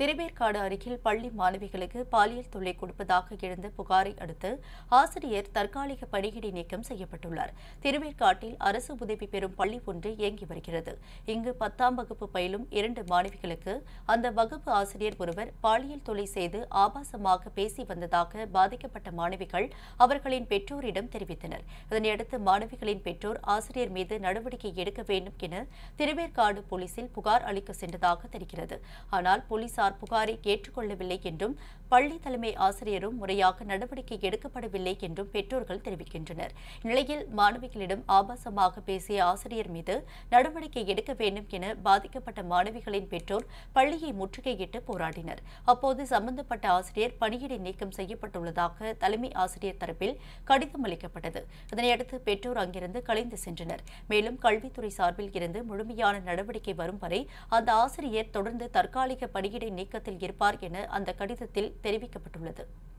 திருவேற்காடு அருகில் பள்ளி மாணவிகளுக்கு பாலியல் தொல்லை கொடுப்பதாக எழுந்த புகாரை அடுத்து ஆசிரியர் தற்காலிக பணியிடை நீக்கம் செய்யப்பட்டுள்ளார் திருவேற்காட்டில் அரசு உதவி பெறும் பள்ளி ஒன்று இயங்கி வருகிறது இங்கு பத்தாம் வகுப்பு பயிலும் இரண்டு மாணவிகளுக்கு அந்த வகுப்பு ஆசிரியர் ஒருவர் பாலியல் தொல்லை செய்து ஆபாசமாக பேசி வந்ததாக பாதிக்கப்பட்ட மாணவிகள் அவர்களின் பெற்றோரிடம் தெரிவித்தனர் இதனையடுத்து மாணவிகளின் பெற்றோர் ஆசிரியர் மீது நடவடிக்கை எடுக்க வேண்டும் என திருவேற்காடு போலீசில் புகார் அளிக்க சென்றதாக தெரிகிறது ஆனால் போலீசார் புகாரை ஏற்றுக்கொள்ளவில்லை என்றும் பள்ளி தலைமை ஆசிரியரும் முறையாக நடவடிக்கை எடுக்கப்படவில்லை என்றும் பெற்றோர்கள் தெரிவிக்கின்றனர் இந்நிலையில் மாணவிகளிடம் ஆபாசமாக பேசிய ஆசிரியர் மீது நடவடிக்கை எடுக்க வேண்டும் என பாதிக்கப்பட்ட மாணவிகளின் பெற்றோர் பள்ளியை முற்றுகையிட்டு போராடினர் அப்போது சம்பந்தப்பட்ட ஆசிரியர் பணியிடை நீக்கம் செய்யப்பட்டுள்ளதாக தலைமை ஆசிரியர் தரப்பில் கடிதம் அளிக்கப்பட்டது இதனையடுத்து பெற்றோர் அங்கிருந்து கலைந்து சென்றனர் மேலும் கல்வித்துறை சார்பில் இருந்து முழுமையான நடவடிக்கை வரும் வரை அந்த ஆசிரியர் தொடர்ந்து தற்காலிக பணியிடை நீக்கத்தில் இருப்பார் என அந்த கடிதத்தில் தெரிவிக்கப்பட்டுள்ளது